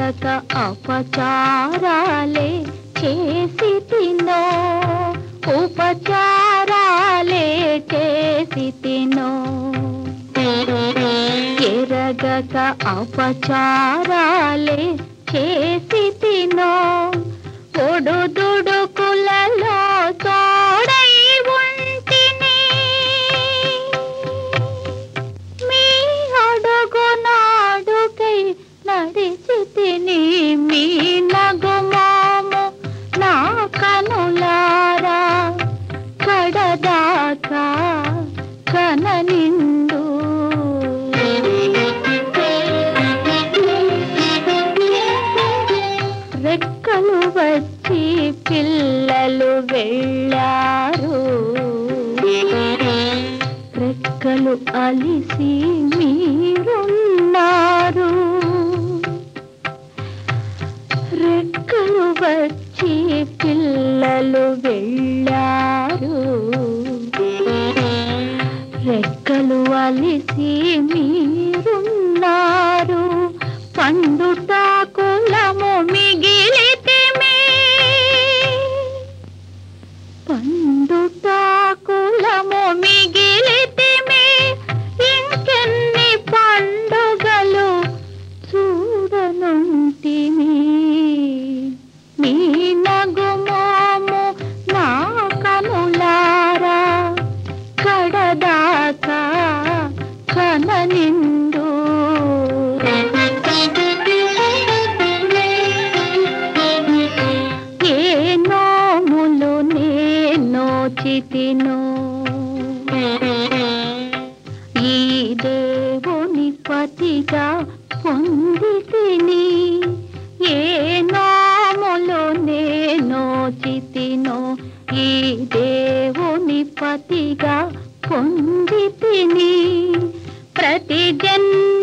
ఎరగక అపచారాలే చేసి తినో ఉపచారాలే చేసి తినో ఎరగక అపచారాలే చేసి తినో ఒడుదుడుకులలో తోడై ఉంటిని మీ అడుగునాడుకై నడిచి తిని మీ నగుమాము నా కనులారా కడదాకా కననిండు రెక్కలు వచ్చి పిల్లలు వెళ్ళారు రెక్కలు అలిసి మీరున్నారు రెక్కలు వచ్చి పిల్లలు వెళ్ళారు రెక్కలు అలిసి మీరున్నారు పండుటాకులము మిగిలితిమే పండుటాకులము మిగిలితిమే ఇంకెన్ని పండుగలు చూడనుంటిని మీ నగుమోము నా కనులారా కడదాకా కననిండు ఏ నోములు నేను చితినో ఈ దేవుని పతిగా పొంది తిని ఏ నోములు నేను చితినో ఈ దేవుని పతిగా పొంది తిని ప్రతి జన్మ